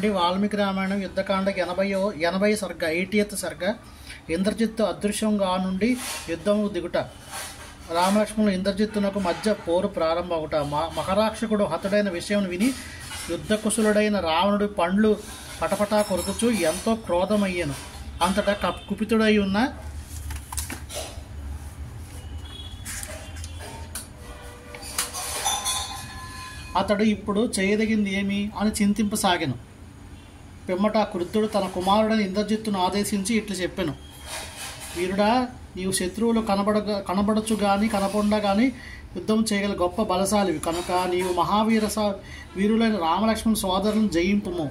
అండి వాల్మీకి రామాయణం యుద్ధకాండకి ఎనభై ఎనభై సర్గ ఎయిటీఎత్ సర్గ ఇంద్రజిత్తు అదృశ్యంగా నుండి యుద్ధము దిగుట రామలక్ష్మణులు ఇంద్రజిత్తునకు మధ్య పోరు ప్రారంభమవుట మ- మహారాక్షకుడు హతుడైన విషయం విని యుద్ధకుశలుడైన రావణుడి పండ్లు పటపటా కొరుకుచూ ఎంతో క్రోధమయ్యాను అంతటా కప్- కుపితుడై ఉన్న అతడు ఇప్పుడు చేయదగింది ఏమి అని చింతింపసాగాను పిమ్మట ఆ కృత్యుడు తన కుమారుడని ఇంద్రజిత్తును ఆదేశించి ఇట్లు చెప్పాను వీరుడా నీవు శత్రువులు కనబడ కనబడచ్చు కానీ కనపండా కానీ యుద్ధం చేయగల గొప్ప బలశాలివి కనుక నీవు మహావీర స- వీరులైన రామలక్ష్మణ సోదరులను జయింపుము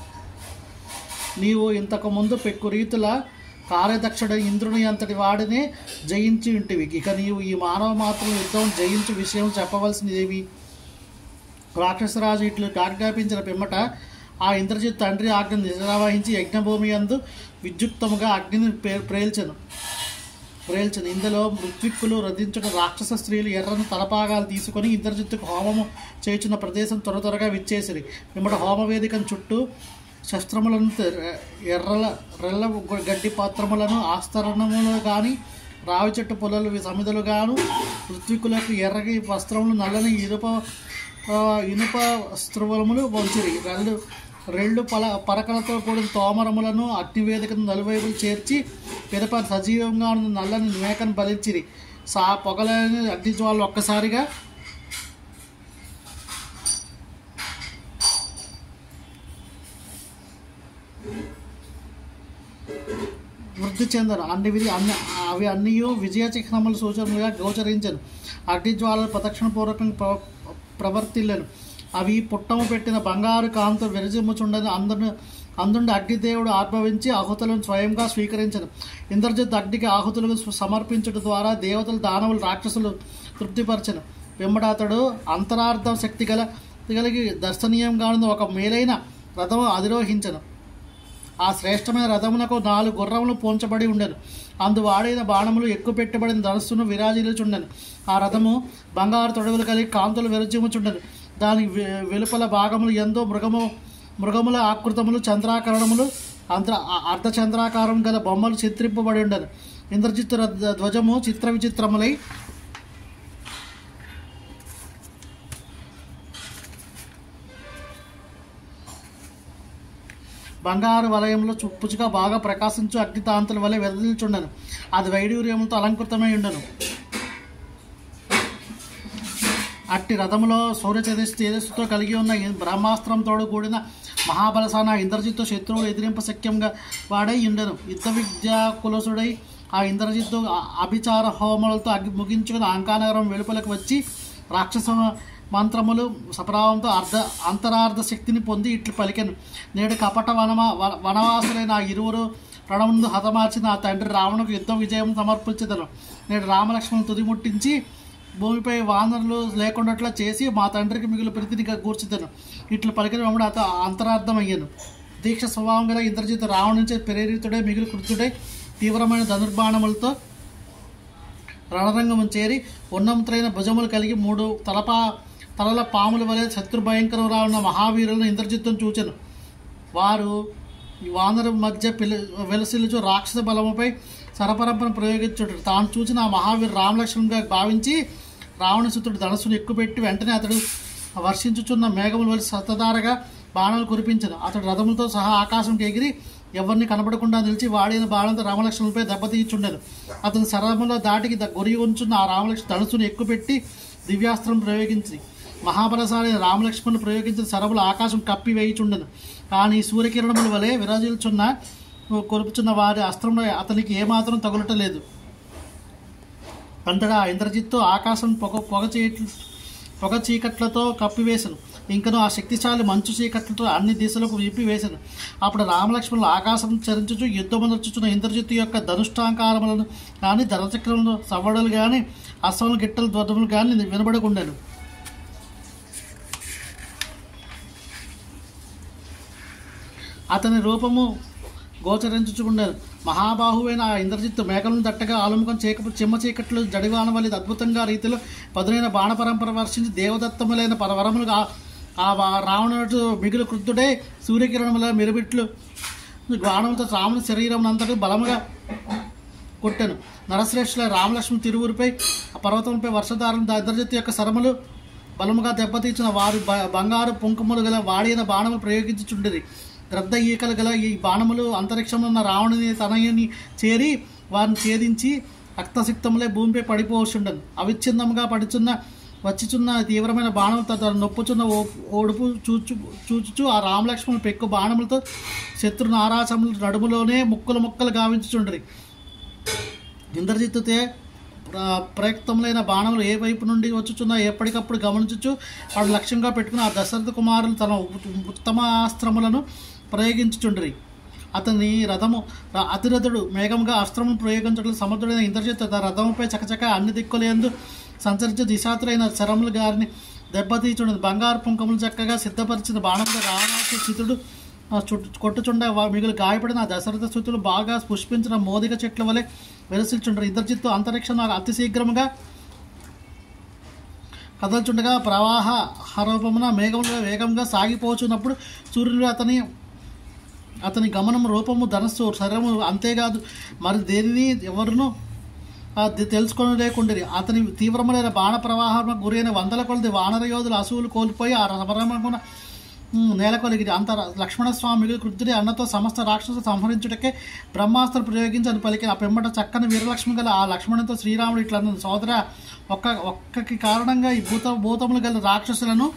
నీవు ఇంతకు ముందు పెక్కు రీతుల కార్యదక్షుడ ఇంద్రుని అంతటి వాడినే జయించి ఉంటివి ఇక నీవు ఈ మానవ మాత్రం యుద్ధం జయించు విషయం చెప్పవలసినదేవి రాక్షసరాజు ఇట్లు ఆజ్ఞాపించిన పిమ్మట ఆ ఇంద్రజిత్ తండ్రి ఆజ్ఞ నిర్వహించి యజ్ఞభూమి అందు విద్యుక్తముగా అగ్నిని ప్రే- ప్రేల్చెను ప్రేల్చెను ఇందులో మృత్విక్కులు రధించుట రాక్షస స్త్రీలు ఎర్రని తలపాగాలు తీసుకొని ఇంద్రజిత్తుకు హోమము చేయుచున్న ప్రదేశం త్వర త్వరగా విచ్చేసిరి పిమ్మట హోమ వేదికను చుట్టూ శస్త్రములను తె- ఎర్రల రెల్ల గడ్డి పాత్రములను ఆస్తరణములు కానీ రావి చెట్టు పొలలు సమిదలు గాను ఋత్వికులకు ఎర్రగి వస్త్రములు నల్లని ఇనుప ఆ, ఇనుప వస్త్రములు వంచిరి రెండు రెళ్ళు పల పరకలతో కూడిన తోమరములను అగ్నివేదికను నలువైపులు చేర్చి పిదప సజీవంగా ఉన్న నల్లని మేకను బలించిరి సా పొగలని అగ్నిజ్వాలు ఒక్కసారిగా వృద్ధి చెందను అన్ని విధి అన్ని అవి అన్నీ విజయ చిహ్నముల సూచనలుగా గోచరించను అగ్నిజ్వాలలు ప్రదక్షిణపూర్వకంగా ప్ర ప్రవర్తిల్లను అవి పుట్టము పెట్టిన బంగారు కాంతో విరజిమ్ముచుండని అందరు అందుండి అగ్నిదేవుడు ఆర్భవించి ఆహుతులను స్వయంగా స్వీకరించను ఇంద్రజిత్ అగ్నికి ఆహుతులకు సమర్పించడం ద్వారా దేవతలు దానవులు రాక్షసులు తృప్తిపరచను వెంబడ అతడు అంతరార్థ శక్తి గల కలిగి దర్శనీయంగా ఉన్న ఒక మేలైన రథము అధిరోహించను ఆ శ్రేష్టమైన రథమునకు నాలుగు గుర్రములు పోంచబడి ఉండెను అందు వాడైన బాణములు ఎక్కువ పెట్టబడిన ధనస్సును విరాజిల్లుచుండెను ఆ రథము బంగారు తొడవులు కలిగి కాంతులు వెరచిముచుండెను దాని వె- వెలుపల భాగములు ఎందో మృగము మృగముల ఆకృతములు చంద్రాకరణములు అంత అర్ధ చంద్రాకారం గల బొమ్మలు చిత్రింపబడి ఉండెను ఇంద్రజిత్తు రథ- ధ్వజము చిత్ర విచిత్రములై బంగారు వలయంలో చుప్పుచుగా బాగా ప్రకాశించు అగ్నితాంతుల వలె వెదజల్చుండను అది వైడూర్యములతో అలంకృతమై ఉండను అట్టి రథములో సూర్య తేజస్సు తేజస్సుతో కలిగి ఉన్న ఈ బ్రహ్మాస్త్రంతో కూడిన మహాబలసాన ఇంద్రజిత్తు శత్రువులు ఎదిరింప శక్యంగా వాడై ఉండెను యుద్ధ విద్యా కులసుడై ఆ ఇంద్రజిత్తు అ- అభిచార హోమలతో అగ్గి ముగించుకుని అంకానగరం వెలుపలకు వచ్చి రాక్షస మంత్రములు సప్రావంతో అర్ధ అంతరార్థ శక్తిని పొంది ఇట్లు పలికెను నేడు కపట వనమా వ- వనవాసులైన ఆ ఇరువురు రణముందు హతమార్చిన ఆ తండ్రి రావణుకు యుద్ధ విజయం సమర్పించదను నేడు రామలక్ష్మణులు తుదిముట్టించి భూమిపై వానరులు లేకుండాట్లా చేసి మా తండ్రికి మిగులు ప్రీతినిగా కూర్చుతాను ఇట్లు పలికిన వెంబడి అత అంతరార్థమయ్యాను దీక్ష స్వభావం గల ఇంద్రజిత్ రావణు నుంచి ప్రేరితుడై మిగులు కృతుడై తీవ్రమైన ధనుర్బాణములతో రణరంగం చేరి ఉన్నంతరైన భుజములు కలిగి మూడు తలపా తలల పాముల వలె శత్రు భయంకరంగా ఉన్న మహావీరులను ఇంద్రజిత్తును చూచెను వారు ఈ వానర మధ్య పిలి వెలసిల్లుచు రాక్షస బలముపై సరపరంపను ప్రయోగించుడు తాను చూసిన ఆ మహావీరు రామలక్ష్మణుగా భావించి రావణసుతుడు ధనస్సును ఎక్కుపెట్టి వెంటనే అతడు వర్షించుచున్న మేఘముల వలె సతధారగా బాణాలు కురిపించను అతడు రథములతో సహా ఆకాశంకి ఎగిరి ఎవరిని కనబడకుండా నిలిచి వాడిన బాణంతో రామలక్ష్మణులపై దెబ్బతీయుచుండెను అతని సరముల దాటికి ద- గురి ఉంచున్న ఆ రామలక్ష్మణ ధనుసును ఎక్కుపెట్టి దివ్యాస్త్రం ప్రయోగించి మహాబలశాలి రామలక్ష్మణులు ప్రయోగించిన సరములు ఆకాశం కప్పి వేయుచుండెను కానీ సూర్యకిరణముల వలె విరాజిల్చున్న కొలుపుచున్న వారి అస్త్రంలో అతనికి ఏమాత్రం తగులటలేదు అంతటా ఇంద్రజిత్తు ఆకాశం పొగ పొగ చీట్లు పొగ చీకట్లతో కప్పివేశను ఇంకను ఆ శక్తిశాలి మంచు చీకట్లతో అన్ని దిశలకు విప్పివేశను అప్పుడు రామలక్ష్మణులు ఆకాశం చరించుచు యుద్ధమునర్చుచున్న ఇంద్రజిత్తు యొక్క ధనుష్టాంకారములను కానీ ధనచక్రములు సవ్వడలు కానీ అశ్వములు గిట్టలు ధ్వజములు కానీ వినబడకుండాను అతని రూపము గోచరించుచుండెను మహాబాహువైన ఆ ఇంద్రజిత్తు మేఘలను దట్టగా ఆలుముఖం చేక చిమ్మ చీకట్లు జడివాన వలె అద్భుతంగా రీతిలో పదునైన బాణ పరంపర వర్షించి దేవదత్తములైన పరవరములు ఆ- ఆ వా- రావణుడు మిగులు కృత్తుడే సూర్యకిరణముల మెరుబిట్లు బాణంతో రాముని శరీరం అంతటి బలముగా కొట్టెను నరశ్రేష్ఠుల రామలక్ష్మణ్ తిరువురిపై ఆ పర్వతంపై వర్షధారం ఇంద్రజిత్ యొక్క శరములు బలముగా దెబ్బతీసిన వారి బ- బంగారు పుంకములు గల వాడిన బాణములు ప్రయోగించుచుండిరి గ్రద్ద ఈకలు గల ఈ బాణములు అంతరిక్షంలో ఉన్న రావణుని తనయుని చేరి వారిని ఛేదించి రక్తసిక్తములే భూమిపై పడిపోవచ్చుండను అవిచ్ఛిన్నముగా పడుచున్న వచ్చిచున్న తీవ్రమైన బాణం తన నొప్పుచున్న ఓ- ఓడుపు చూచు చూచుచు ఆ రామలక్ష్మణులు పెక్కు బాణములతో శత్రు నారాచములు నడుములోనే ముక్కలు ముక్కలు గావించుచుండ్రి ఇంద్రజిత్తుతే ప్ర- ప్రయుక్తములైన బాణములు ఏ వైపు నుండి వచ్చుచున్నా ఎప్పటికప్పుడు గమనించుచు వాడు లక్ష్యంగా పెట్టుకుని ఆ దశరథ కుమారులు తన ఉ- ఉత్తమ అస్త్రములను ప్రయోగించుచుండ్రి అతని రథము ర- అతిరథుడు మేఘంగా అస్త్రమును ప్రయోగించడం సమర్థుడైన ఇంద్రజిత్ తన రథముపై చకచక అన్ని దిక్కులందు సంచరించే దిశాతులైన శరములు గారిని దెబ్బతీచుండదు బంగారు పుంకములు చక్కగా సిద్ధపరిచిన బాణంతో రావణాసు చితుడు ఆ చుట్టు కొట్టుచుండ వా- మిగులు గాయపడిన ఆ దశరథ స్థుతులు బాగా పుష్పించిన మోదిక చెట్ల వలె వెలసిల్చుండ్రు ఇంద్రజిత్తు అంతరిక్షం అతి శీఘ్రముగా కదల్చుండగా ప్రవాహ హరూపమున మేఘములో వేగంగా సాగిపోచున్నప్పుడు సూర్యుడు అతని అతని గమనం రూపము ధనస్సు శరీరము అంతేకాదు మరి దేనిని ఎవరును తెలుసుకొని లేకుండిరి అతని తీవ్రమైన బాణ ప్రవాహం గురైన వందల కొలది వానర యోధులు అసువులు కోల్పోయి ఆ సమరమున నేలకొలిగిరి అంత లక్ష్మణస్వామి కృత్యుడి అన్నతో సమస్త రాక్షసు సంహరించుటకే బ్రహ్మాస్త్రం ప్రయోగించి అని పలికిన ఆ పెమ్మట చక్కని వీరలక్ష్మి గల ఆ లక్ష్మణుతో శ్రీరాముడు ఇట్లా అన్నాడు, సోదర ఒక్క ఒక్కకి కారణంగా ఈ భూత భూతములు గల రాక్షసులను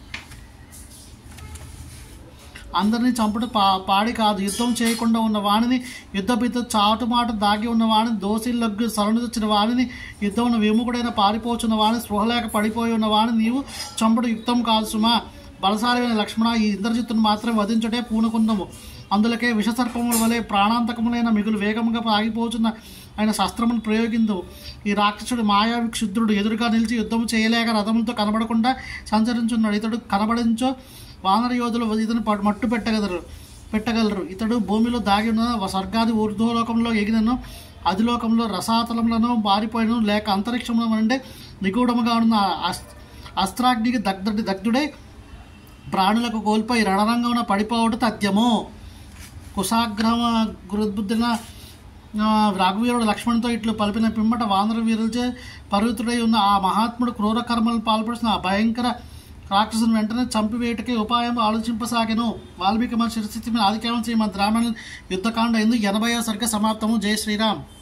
అందరినీ చంపుట పా పాడి కాదు యుద్ధం చేయకుండా ఉన్న వాణిని యుద్ధ బిద్ద చాటుమాట దాగి ఉన్న వాణిని దోసిల్లొగ్గు సరణుదొచ్చిన వాణిని యుద్ధం విముఖుడైన పారిపోచున్న వాణిని స్పృహలేక పడిపోయి ఉన్న వాణిని నీవు చంపుడు యుక్తం కాదు సుమా బలశాలిమైన లక్ష్మణ ఈ ఇంద్రజిత్తును మాత్రం వధించుటే పూనుకుందము అందులకే విషసర్పముల వలె ప్రాణాంతకములైన మిగులు వేగముగా సాగిపోతున్న ఆయన శస్త్రమును ప్రయోగిందు ఈ రాక్షసుడు మాయావి క్షుద్రుడు ఎదురుగా నిలిచి యుద్ధము చేయలేక రథములతో కనబడకుండా సంచరించున్నాడు ఇతడు కనబడించో వానర యోధులు ఇతను ప- మట్టు పెట్టగలరు పెట్టగలరు ఇతడు భూమిలో దాగి ఉన్న స్వర్గాది ఊర్ధ్వలోకంలో ఎగినను అధిలోకంలో రసాతలములను బారిపోయిన లేక అంతరిక్షంలో నుండి నిగూఢముగా ఉన్న అస్- అస్త్రాగ్నికి దగ్ధుడి దగ్ధుడై ప్రాణులకు కోల్పోయి రణరంగమున పడిపోవట తథ్యము కుశాగ్రమ గురుబుద్ధిన ఆ, రఘువీరుడు లక్ష్మణుతో ఇట్లు పలిపిన పిమ్మట వానర వీరులచే పర్వతుడై ఉన్న ఆ మహాత్ముడు క్రూర కర్మలను పాల్పడుతున్న ఆ భయంకర రాక్షసుని వెంటనే చంపివేయటకే ఉపాయం ఆలోచింపసాగెను వాల్మీకి మన శిరస్థితి మీద ఆదికేమం శ్రీమద్ రామాయణ యుద్ధకాండ ఎందు ఎనభై సరిగ్గా సమాప్తము జై శ్రీరామ్